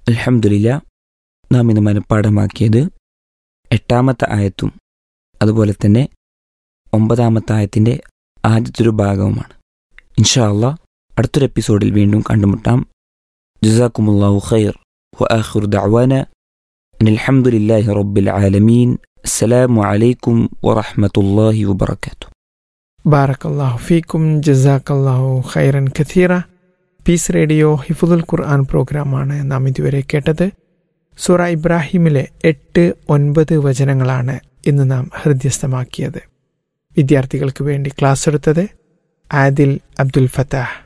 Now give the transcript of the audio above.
അൽഹംദുലില്ല നാം ഇന്ന് മനഃപ്പാഠമാക്കിയത് എട്ടാമത്തെ ആയത്തും അതുപോലെ തന്നെ ഒമ്പതാമത്തെ ആയത്തിൻ്റെ ആദ്യത്തൊരു ഭാഗവുമാണ് ഇൻഷാ അള്ളാ അടുത്തൊരു എപ്പിസോഡിൽ വീണ്ടും കണ്ടുമുട്ടാം ജസാക്കുമുല്ലാഹു ഖൈർ وآخر دعوانا أن الحمد لله رب العالمين السلام عليكم ورحمة الله وبركاته ബാറക്കല്ലാഹു ഫീക്കും ജസാക്കല്ലാഹു ഖൈറൻ ഖത്തീറ പീസ് റേഡിയോ ഹിഫുദുൽ ഖുർആൻ പ്രോഗ്രാമാണ് നാം ഇതുവരെ കേട്ടത് സൂറ ഇബ്രാഹിമിലെ എട്ട് ഒൻപത് വചനങ്ങളാണ് ഇന്ന് നാം ഹൃദ്യസ്ഥമാക്കിയത് വിദ്യാർത്ഥികൾക്ക് വേണ്ടി ക്ലാസ് എടുത്തത് ആദിൽ അബ്ദുൽ ഫത്താഹ്